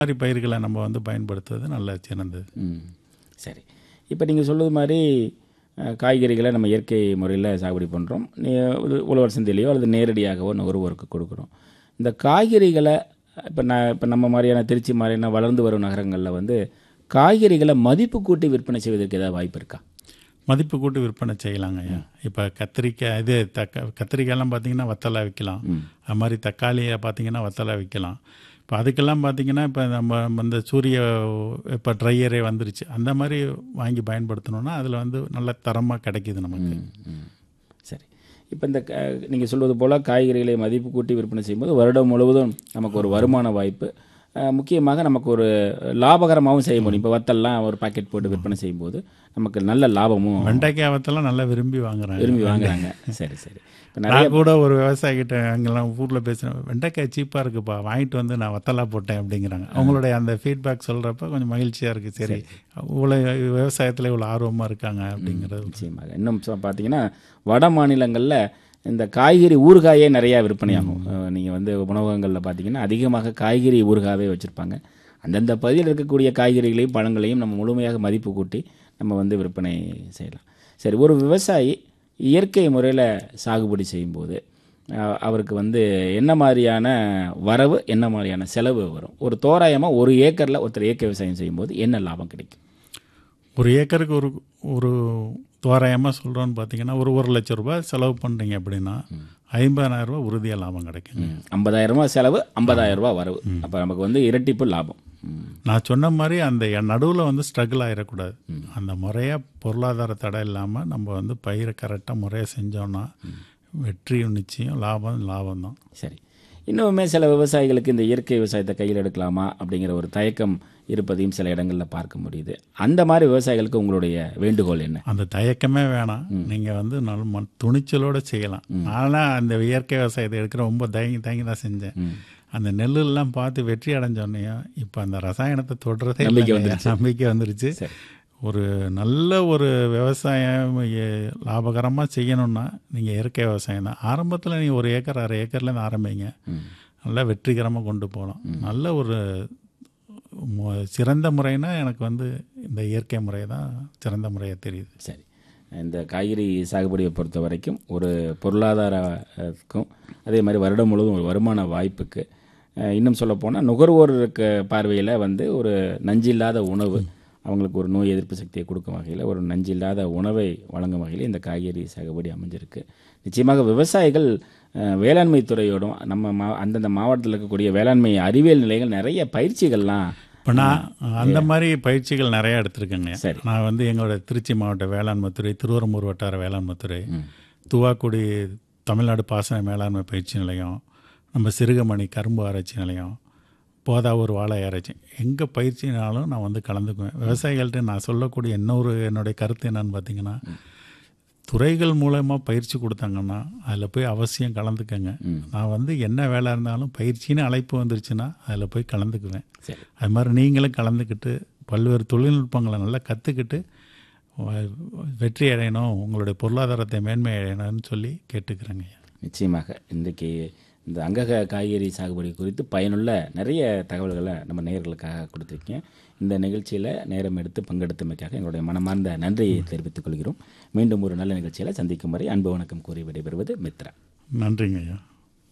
மாதிரி பயிர்களை நம்ம வந்து பயன்படுத்துவது நல்ல சிறந்தது ம் சரி இப்போ நீங்கள் சொல்வது மாதிரி அஹ், காய்கறிகளை நம்ம இயற்கை முறையில் சாகுபடி பண்ணுறோம் உழவர் சந்தையிலையோ அல்லது நேரடியாகவோ நுகர்வோருக்கு கொடுக்குறோம் இந்த காய்கறிகளை இப்போ நான் இப்போ நம்ம மாதிரியான திருச்சி மாதிரியான வளர்ந்து வரும் நகரங்களில் வந்து காய்கறிகளை மதிப்பு கூட்டி விற்பனை செய்வதற்கு ஏதாவது வாய்ப்பு இருக்கா மதிப்பு கூட்டு விற்பனை செய்யலாங்க ஐயா இப்போ கத்திரிக்காய் இது தக்க கத்திரிக்காயெல்லாம் பார்த்தீங்கன்னா வத்தலாக விற்கலாம் அது மாதிரி தக்காளியை பார்த்தீங்கன்னா வத்தலாக விற்கலாம் இப்போ அதுக்கெல்லாம் பார்த்தீங்கன்னா இப்போ நம்ம இந்த சூரிய இப்போ ட்ரையரே வந்துருச்சு அந்த மாதிரி வாங்கி பயன்படுத்தணும்னா அதில் வந்து நல்ல தரமாக கிடைக்கிது நமக்கு ம். சரி இப்போ இந்த நீங்கள் சொல்வது போல் காய்கறிகளை மதிப்பு கூட்டி விற்பனை செய்யும்போது வருடம் முழுவதும் நமக்கு ஒரு வருமான வாய்ப்பு அஹ், முக்கியமாக நமக்கு ஒரு லாபகரமாகவும் செய்ய முடியும் இப்போ வத்தல்லாம் ஒரு பாக்கெட் போட்டு விற்பனை செய்யும்போது நமக்கு நல்ல லாபமும் வெண்டைக்காய் வத்தெல்லாம் நல்லா விரும்பி வாங்குறாங்க விரும்பி வாங்குறாங்க சரி சரி இப்போ நிறைய நான் கூட ஒரு விவசாயிகிட்ட அங்கெல்லாம் ஊரில் பேசுகிறேன் வெண்டைக்காய் சீப்பாக இருக்குப்பா வாங்கிட்டு வந்து நான் வத்தலா போட்டேன் அப்படிங்கிறாங்க அவங்களுடைய அந்த ஃபீட்பேக் சொல்கிறப்ப கொஞ்சம் மகிழ்ச்சியாக இருக்குது சரி இவ்வளோ விவசாயத்தில் இவ்வளோ ஆர்வமாக இருக்காங்க அப்படிங்கிறது நிச்சயமாக இன்னும் சொ- பார்த்தீங்கன்னா வட மாநிலங்களில் இந்த காய்கறி ஊறுகாயே நிறையா விற்பனையாகும் நீங்கள் வந்து உணவகங்களில் பார்த்தீங்கன்னா அதிகமாக காய்கறி ஊறுகாவே வச்சுருப்பாங்க அந்தந்த பகுதியில் இருக்கக்கூடிய காய்கறிகளையும் பழங்களையும் நம்ம முழுமையாக மதிப்பு கூட்டி நம்ம வந்து விற்பனை செய்யலாம் சரி ஒரு விவசாயி இயற்கை முறையில் சாகுபடி செய்யும்போது அஹ், அவருக்கு வந்து என்ன மாதிரியான வரவு என்ன மாதிரியான செலவு வரும் ஒரு தோராயமாக ஒரு ஏக்கரில் ஒருத்தர் இயற்கை விவசாயம் செய்யும்போது என்ன லாபம் கிடைக்கும் ஒரு ஏக்கருக்கு ஒரு ஒரு தோராயமாக சொல்கிறோன்னு பார்த்தீங்கன்னா ஒரு ஒரு லட்ச ரூபாய் செலவு பண்ணுறீங்க அப்படின்னா ஐம்பதாயிரம் ரூபாய் உறுதியாக லாபம் கிடைக்குங்க ஐம்பதாயிரம் ரூபாய் செலவு ஐம்பதாயிரம் ரூபாய் வரவு அப்போ நமக்கு வந்து இரட்டிப்பு லாபம் ம். நான் சொன்ன மாதிரி அந்த நடுவில் வந்து ஸ்ட்ரகிள் ஆகிடக்கூடாது அந்த முறையாக பொருளாதார தடை இல்லாமல் நம்ம வந்து பயிரை கரெக்டாக முறையாக செஞ்சோன்னா வெற்றி நிச்சயம் லாபம் லாபம் தான் சரி இன்னுமே சில விவசாயிகளுக்கு இந்த இயற்கை விவசாயத்தை கையில் எடுக்கலாமா அப்படிங்கிற ஒரு தயக்கம் இருப்பதையும் சில இடங்களில் பார்க்க முடியுது அந்த மாதிரி விவசாயிகளுக்கு உங்களுடைய வேண்டுகோள் என்ன அந்த தயக்கமே வேணாம் நீங்கள் வந்து நல்ல ம துணிச்சலோடு செய்யலாம் நான்லாம் அந்த இயற்கை விவசாயத்தை எடுக்கிற ரொம்ப தயங்கி தயங்கி தான் செஞ்சேன் அந்த நெல்லெல்லாம் பார்த்து வெற்றி அடைஞ்சோடனே இப்போ அந்த ரசாயனத்தை தொடுறதே நம்பிக்கை இல்லைங்க. நம்பிக்கை வந்துருச்சு சரி. ஒரு நல்ல ஒரு விவசாயம் லாபகரமாக செய்யணும்னா நீங்கள் இயற்கை விவசாயம் தான் ஆரம்பத்தில் நீங்கள் ஒரு ஏக்கர் அரை ஏக்கர்லேருந்து ஆரம்பிங்க நல்லா வெற்றிகரமாக கொண்டு போகலாம் நல்ல ஒரு மு- சிறந்த முறைனா எனக்கு வந்து இந்த இயற்கை முறை தான் சிறந்த முறையாக தெரியுது சரி இந்த காய்கறி சாகுபடியை பொறுத்த வரைக்கும் ஒரு பொருளாதாரத்துக்கும் அதே மாதிரி வருடம் முழுவதும் ஒரு வருமான வாய்ப்புக்கு அஹ், இன்னும் சொல்லப்போனால் நுகர்வோருக்கு பார்வையில் வந்து ஒரு நஞ்சில்லாத உணவு அவங்களுக்கு ஒரு நோய் எதிர்ப்பு சக்தியை கொடுக்கும் வகையில் ஒரு நஞ்சில்லாத உணவை வழங்கும் வகையில் இந்த காய்கறி சாகுபடி அமைஞ்சிருக்கு நிச்சயமாக விவசாயிகள் அஹ், வேளாண்மை துறையோடும் நம்ம மா அந்தந்த மாவட்டத்தில் இருக்கக்கூடிய வேளாண்மை அறிவியல் நிலையங்கள் நிறைய பயிற்சிகள்லாம் இப்போ நான் அந்த மாதிரி பயிற்சிகள் நிறையா எடுத்திருக்கேங்க சரி. நான் வந்து எங்களோட திருச்சி மாவட்ட வேளாண்மைத்துறை திருவரம்பூர் வட்டார வேளாண்மைத்துறை துவாக்குடி தமிழ்நாடு பாசன மேலாண்மை பயிற்சி நிலையம் நம்ம சிறுகமணி கரும்பு ஆராய்ச்சி நிலையம் போதாவூர் வாழை ஆராய்ச்சி எங்கே பயிற்சினாலும் நான் வந்து கலந்துக்குவேன் விவசாயிகள்கிட்ட நான் சொல்லக்கூடிய இன்னொரு என்னுடைய கருத்து என்னன்னு பார்த்தீங்கன்னா துறைகள் மூலமாக பயிற்சி கொடுத்தாங்கன்னா அதில் போய் அவசியம் கலந்துக்கங்க நான் வந்து என்ன வேலை இருந்தாலும் பயிற்சின்னு அழைப்பு வந்துருச்சுன்னா அதில் போய் கலந்துக்குவேன் சரி அது மாதிரி நீங்களும் கலந்துக்கிட்டு பல்வேறு தொழில்நுட்பங்களை நல்லா கற்றுக்கிட்டு வெற்றி அடையணும் உங்களுடைய பொருளாதாரத்தை மேன்மை அடையணும்னு சொல்லி கேட்டுக்கிறேங்க ஐயா நிச்சயமாக இன்றைக்கு இந்த அங்கக காய்கறி சாகுபடி குறித்து பயனுள்ள நிறைய தகவல்களை நம்ம நேயர்களுக்காக கொடுத்துருக்கீங்க இந்த நிகழ்ச்சியில் நேரம் எடுத்து பங்கெடுத்தமைக்காக எங்களுடைய மனமார்ந்த நன்றியை தெரிவித்துக் கொள்கிறோம் மீண்டும் ஒரு நல்ல நிகழ்ச்சியில் சந்திக்கும் வரை அன்பு வணக்கம் கூறி விடைபெறுவது மித்ரா நன்றிங்க ஐயா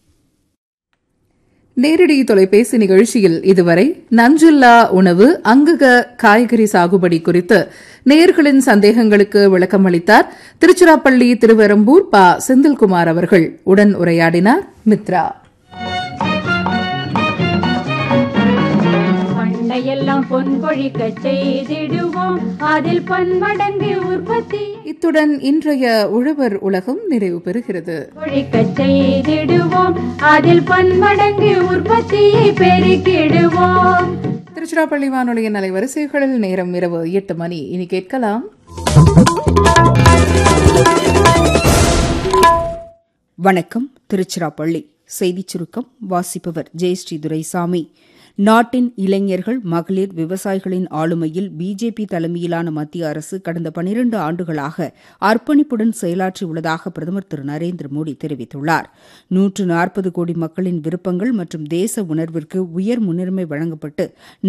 நேரடி தொலைபேசி நிகழ்ச்சியில் இதுவரை நஞ்சில்லா உணவு அங்கக காய்கறி சாகுபடி குறித்து நேயர்களின் சந்தேகங்களுக்கு விளக்கம் அளித்தார் திருச்சிராப்பள்ளி திருவெரும்பூர் ப செந்தில்குமார் அவர்கள் உடன் உரையாடினார் மித்ரா பண்டையெல்லாம் பொன் கொழிக்க செய்திடுவோம் அதில் பன்மடங்கு உற்பத்தி இத்துடன் இன்றைய உழவர் உலகம் நிறைவு பெறுகிறது கொழிக்க செய்திடுவோம் அதில் பன்மடங்கு உற்பத்தியை பெருக்கிடுவோம் திருச்சிராப்பள்ளி வானொலியின் அலைவரிசைகளில் நேரம் இரவு எட்டு மணி இனி கேட்கலாம் வணக்கம் திருச்சிராப்பள்ளி செய்திச் சுருக்கம் வாசிப்பவர் ஜெயஸ்ரீ துரைசாமி நாட்டின் இளைஞர்கள் மகளிர் விவசாயிகளின் ஆளுமையில் பிஜேபி தலைமையிலான மத்திய அரசு கடந்த பனிரண்டு ஆண்டுகளாக அர்ப்பணிப்புடன் செயலாற்றியுள்ளதாக பிரதமர் திரு நரேந்திர மோடி தெரிவித்துள்ளார் நூற்று நாற்பது கோடி மக்களின் விருப்பங்கள் மற்றும் தேச உணர்விற்கு உயர் முன்னுரிமை வழங்கப்பட்டு